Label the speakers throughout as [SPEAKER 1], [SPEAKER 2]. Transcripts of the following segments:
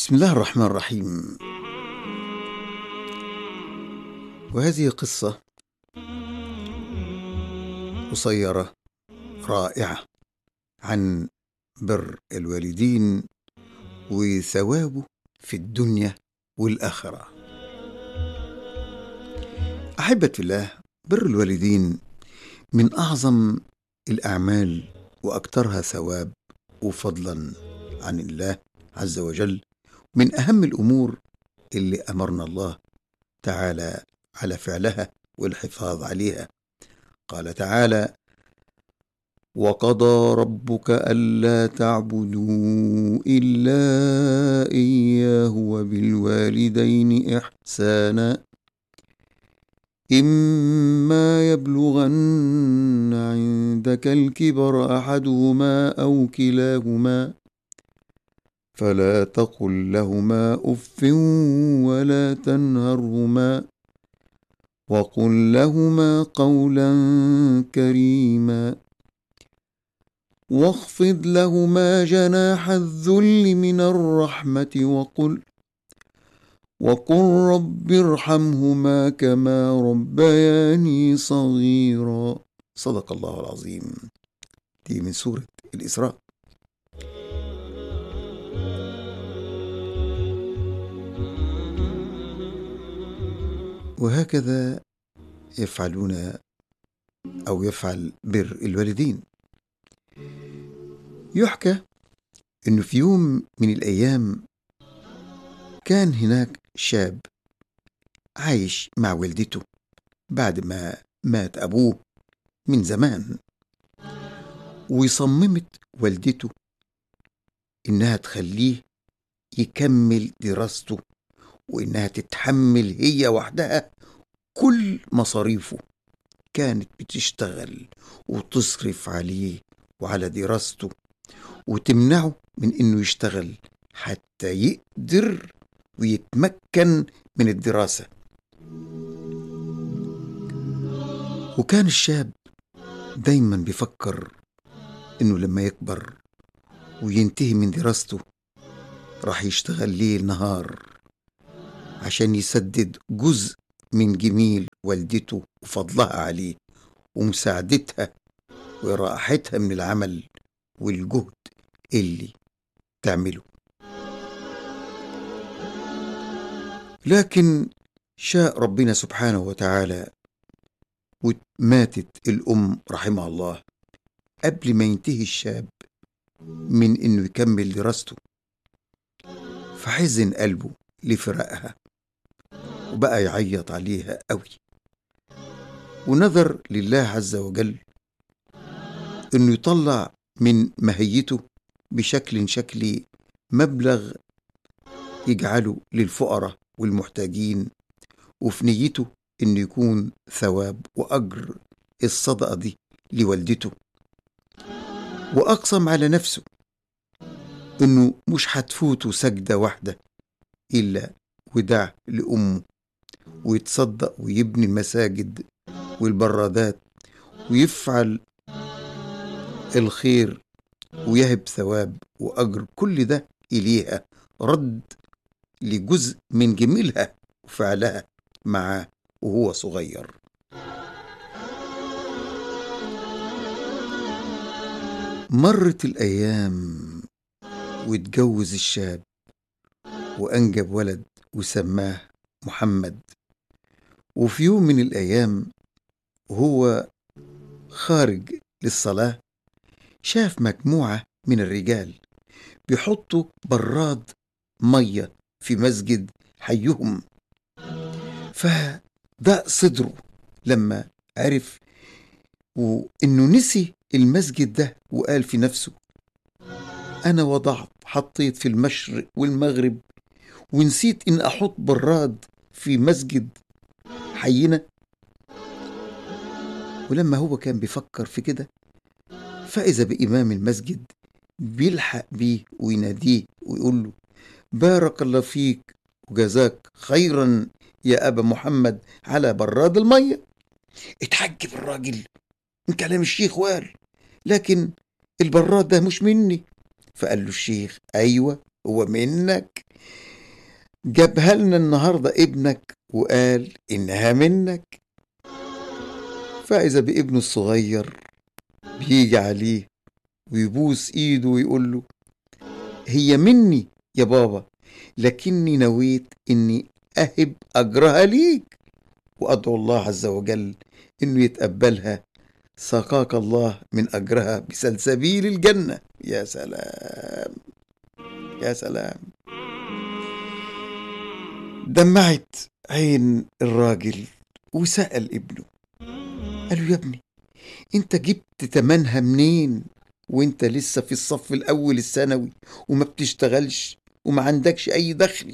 [SPEAKER 1] بسم الله الرحمن الرحيم وهذه قصة قصيرة رائعة عن بر الوالدين وثوابه في الدنيا والآخرة أحبة الله بر الوالدين من أعظم الأعمال وأكثرها ثواب وفضلا عن الله عز وجل من أهم الأمور اللي أمرنا الله تعالى على فعلها والحفاظ عليها قال تعالى وقضى ربك ألا تعبدوا إلا إياه وبالوالدين إحسانا إما يبلغن عندك الكبر أحدهما أو كلاهما فلا تقل لهما اف ولا تنهرهما وقل لهما قولا كريما واخفض لهما جناح الذل من الرحمه وقل وقل رب ارحمهما كما ربياني صغيرا صدق الله العظيم دي من سوره الاسراء وهكذا يفعلون او يفعل بر الوالدين يحكى انه في يوم من الايام كان هناك شاب عايش مع والدته بعد ما مات ابوه من زمان وصممت والدته انها تخليه يكمل دراسته وإنها تتحمل هي وحدها كل مصاريفه كانت بتشتغل وتصرف عليه وعلى دراسته وتمنعه من إنه يشتغل حتى يقدر ويتمكن من الدراسة وكان الشاب دايما بيفكر إنه لما يكبر وينتهي من دراسته راح يشتغل ليل نهار عشان يسدد جزء من جميل والدته وفضلها عليه ومساعدتها وراحتها من العمل والجهد اللي تعمله لكن شاء ربنا سبحانه وتعالى وماتت الأم رحمها الله قبل ما ينتهي الشاب من إنه يكمل دراسته فحزن قلبه لفراقها وبقى يعيط عليها قوي ونذر لله عز وجل انه يطلع من مهيته بشكل شكلي مبلغ يجعله للفقراء والمحتاجين وفي نيته انه يكون ثواب واجر الصدقه دي لوالدته واقسم على نفسه انه مش هتفوته سجده واحده الا وداع لامه ويتصدق ويبني المساجد والبرادات ويفعل الخير ويهب ثواب وأجر كل ده إليها رد لجزء من جميلها وفعلها معاه وهو صغير مرت الأيام واتجوز الشاب وأنجب ولد وسماه محمد وفي يوم من الأيام وهو خارج للصلاة شاف مجموعة من الرجال بيحطوا براد مية في مسجد حيهم فده صدره لما عرف وإنه نسي المسجد ده وقال في نفسه أنا وضعت حطيت في المشرق والمغرب ونسيت إن أحط براد في مسجد حينا ولما هو كان بيفكر في كده فإذا بإمام المسجد بيلحق بيه ويناديه ويقول له بارك الله فيك وجزاك خيرا يا أبا محمد على براد المية اتحجب الراجل من كلام الشيخ وقال لكن البراد ده مش مني فقال له الشيخ أيوة هو منك جابها لنا النهاردة ابنك وقال إنها منك فإذا بابنه الصغير بيجي عليه ويبوس إيده ويقول له هي مني يا بابا لكني نويت إني أهب أجرها ليك وأدعو الله عز وجل إنه يتقبلها سقاك الله من أجرها بسلسبيل الجنة يا سلام يا سلام دمعت عين الراجل وسأل ابنه قال له يا ابني انت جبت تمنها منين وانت لسه في الصف الاول الثانوي وما بتشتغلش وما عندكش اي دخل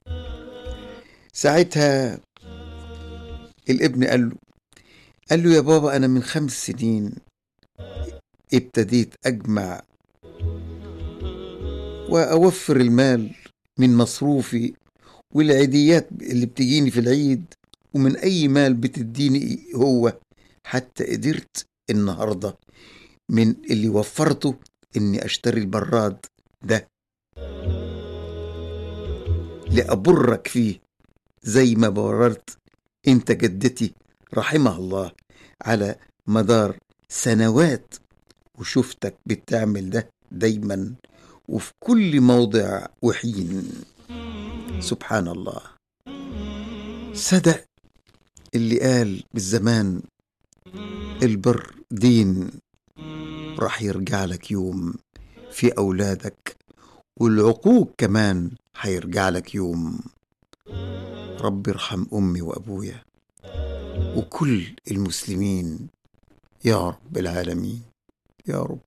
[SPEAKER 1] ساعتها الابن قال له قال له يا بابا انا من خمس سنين ابتديت اجمع واوفر المال من مصروفي والعيديات اللي بتجيني في العيد ومن اي مال بتديني هو حتى قدرت النهارده من اللي وفرته اني اشتري البراد ده لأبرك فيه زي ما بررت انت جدتي رحمها الله على مدار سنوات وشفتك بتعمل ده دايما وفي كل موضع وحين سبحان الله صدق اللي قال بالزمان البر دين راح يرجع لك يوم في أولادك والعقوق كمان هيرجع لك يوم رب ارحم أمي وأبويا وكل المسلمين يا رب العالمين يا رب